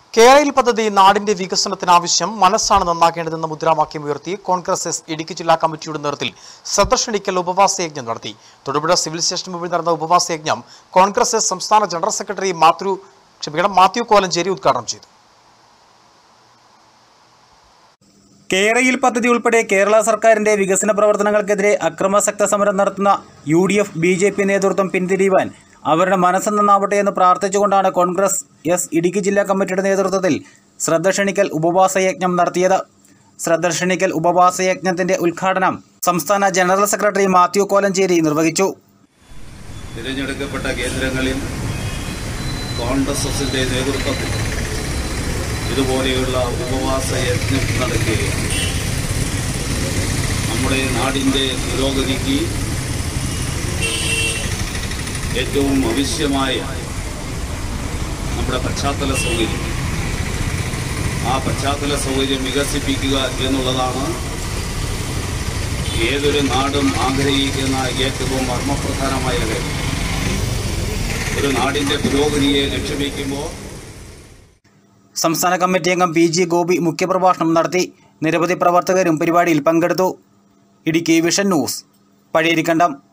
കേരയിൽ പദ്ധതി നാടിന്റെ വികസനത്തിനാവശ്യം മനസ്സാണ് നന്നാക്കേണ്ടതെന്ന മുദ്രാവാക്യം ഉയർത്തി കോൺഗ്രസ് എസ് ഇടുക്കി ജില്ലാ കമ്മിറ്റിയുടെ നേതൃത്വത്തിൽ സന്ദർശനിക്കൽ ഉപവാസയജ്ഞം നടത്തി തൊടുപുഴ സിവിൽ സ്റ്റേഷൻ മുമ്പിൽ നടന്ന ഉപവാസയജ്ഞം കോൺഗ്രസ് എസ് സംസ്ഥാന ജനറൽ സെക്രട്ടറി മാത്യു ക്ഷമിക്കണം മാത്യു കോലഞ്ചേരി ഉദ്ഘാടനം ചെയ്തു കേരയിൽ പദ്ധതി ഉൾപ്പെടെ കേരള സർക്കാരിന്റെ വികസന പ്രവർത്തനങ്ങൾക്കെതിരെ അക്രമാസക്ത സമരം നടത്തുന്ന U D F B J P നേതൃത്വം പിന്തിരിയുവാൻ അവരുടെ മനസ്സ് നന്നാവട്ടെ എന്ന് പ്രാർത്ഥിച്ചുകൊണ്ടാണ് കോൺഗ്രസ് എസ് ഇടുക്കി ജില്ലാ കമ്മിറ്റിയുടെ നേതൃത്വത്തിൽ ശ്രദ്ധ ക്ഷണിക്കൽ ഉപവാസയജ്ഞം നടത്തിയത് ശ്രദ്ധ ക്ഷണിക്കൽ ഉപവാസയജ്ഞത്തിന്റെ ഉദ്ഘാടനം സംസ്ഥാന ജനറൽ സെക്രട്ടറി മാത്യു കോലഞ്ചേരി നിർവഹിച്ചു തിരഞ്ഞെടുക്കപ്പെട്ട കേന്ദ്രങ്ങളിൽ കോൺഗ്രസ് എസിൻ്റെ നേതൃത്വത്തിൽ ഇതുപോലെയുള്ള ഉപവാസ യജ്ഞം നടക്കുകയാണ് നമ്മുടെ നാടിൻ്റെ പുരോഗതിക്ക് ഏറ്റവും ആവശ്യമായ നമ്മുടെ പശ്ചാത്തല സൗകര്യം ആ പശ്ചാത്തല സൗകര്യം വികസിപ്പിക്കുക എന്നുള്ളതാണ് ഏതൊരു നാടും ആഗ്രഹിക്കുന്ന ഏറ്റവും മർമ്മപ്രധാനമായ കാര്യം ഒരു നാടിൻ്റെ പുരോഗതിയെ ലക്ഷ്യം വയ്ക്കുമ്പോൾ സംസ്ഥാന കമ്മിറ്റി അംഗം പി ജി ഗോപി മുഖ്യപ്രഭാഷണം നടത്തി നിരവധി പ്രവർത്തകരും പരിപാടിയിൽ പങ്കെടുത്തു ഇടുക്കി വിഷൻ ന്യൂസ് പഴയരിക്കണ്ടം